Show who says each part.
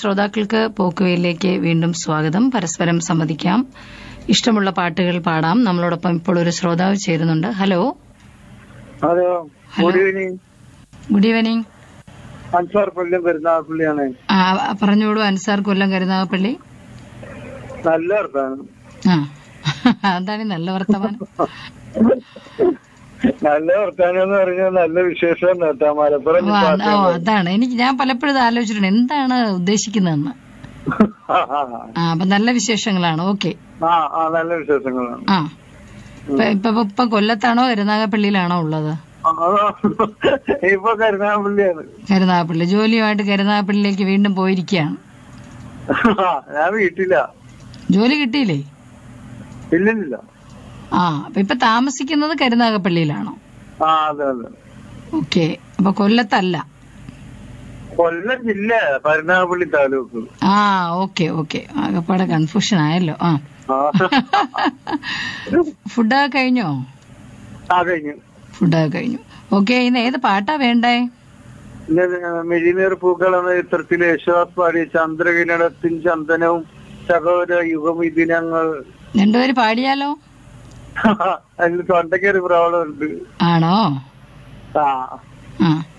Speaker 1: ശ്രോതാക്കൾക്ക് പോക്കുവയിലേക്ക് വീണ്ടും സ്വാഗതം പരസ്പരം സമ്മതിക്കാം ഇഷ്ടമുള്ള പാട്ടുകൾ പാടാം നമ്മളോടൊപ്പം ഇപ്പോൾ ഒരു ശ്രോതാവ് ചേരുന്നുണ്ട് hello
Speaker 2: hello
Speaker 1: hello.
Speaker 2: Good evening
Speaker 1: good evening
Speaker 2: Ansar Kollam പെരുന്നാൾപ്പള്ളിയാണ്
Speaker 1: ആ, പറഞ്ഞോളൂ അൻസാർ കൊല്ലം കരുനാഗപ്പള്ളി
Speaker 2: നല്ല വർത്താനം
Speaker 1: ആ അതാണ് ഈ നല്ല വർത്തമാനം
Speaker 2: നല്ല വർത്താനം എന്ന് പറഞ്ഞാൽ നല്ല വിശേഷം കേട്ടാ മലപ്പുറം
Speaker 1: ഓ, അത്- ഓ അതാണ് എനിക്ക് ഞാൻ പലപ്പോഴും ഇത് ആലോചിച്ചിട്ടുണ്ട് എന്താണ് ഉദ്ദേശിക്കുന്നതെന്ന്
Speaker 2: ആ, ആ,
Speaker 1: ആ അപ്പൊ നല്ല വിശേഷങ്ങളാണ് ഓക്കെ
Speaker 2: ആ ആ നല്ല വിശേഷങ്ങളാണ്
Speaker 1: ആ ഇപ്പൊ ഇപ്പൊ ഇപ്പൊ കൊല്ലത്താണോ കരുനാഗപ്പള്ളിയിലാണോ ഉള്ളത്
Speaker 2: ആ, ഇപ്പൊ കരുനാഗപ്പള്ളിയാണ്
Speaker 1: കരുനാഗപ്പള്ളി ജോലിയുമായിട്ട് കരുനാഗപ്പള്ളിയിലേക്ക് വീണ്ടും പോയിരിക്കുകയാണ്
Speaker 2: ആ, ഞാൻ വീട്ടില
Speaker 1: ജോലി കിട്ടിയില്ലേ
Speaker 2: ഇല്ലില്ല
Speaker 1: ആ അപ്പൊ ഇപ്പൊ താമസിക്കുന്നത് കരുനാഗപ്പള്ളിയിലാണോ
Speaker 2: ആ അതെ അതെ
Speaker 1: ഓക്കെ അപ്പൊ കൊല്ലത്തല്ല
Speaker 2: കൊല്ലം ജില്ല കരുനാഗപ്പള്ളി താലൂക്ക്
Speaker 1: ആ ഓക്കെ ഓക്കെ ആകപ്പാടെ കൺഫ്യൂഷൻ ആയല്ലോ ആ
Speaker 2: ആ
Speaker 1: ഫുഡൊക്കെ കഴിഞ്ഞോ
Speaker 2: ആ കഴിഞ്ഞു
Speaker 1: ഫുഡൊക്കെ കഴിഞ്ഞു ഓക്കെ ഇന്ന് ഏത് പാട്ടാ വേണ്ടേ
Speaker 2: മെഴിനീർ പൂക്കൾ എന്ന ചിത്രത്തിലെ യേശുദാസ് പാടിയ ചന്ദ്രകിരണത്തിൻ ചന്ദനവും സഹോദര യുഗം ഈ ദിനങ്ങൾ
Speaker 1: രണ്ടുപേര് പാടിയാലോ
Speaker 2: അതിൽ തൊണ്ടയ്ക്ക് ഒരു പ്രോബ്ലം ഉണ്ട്
Speaker 1: ആണോ
Speaker 2: ആ
Speaker 1: ആ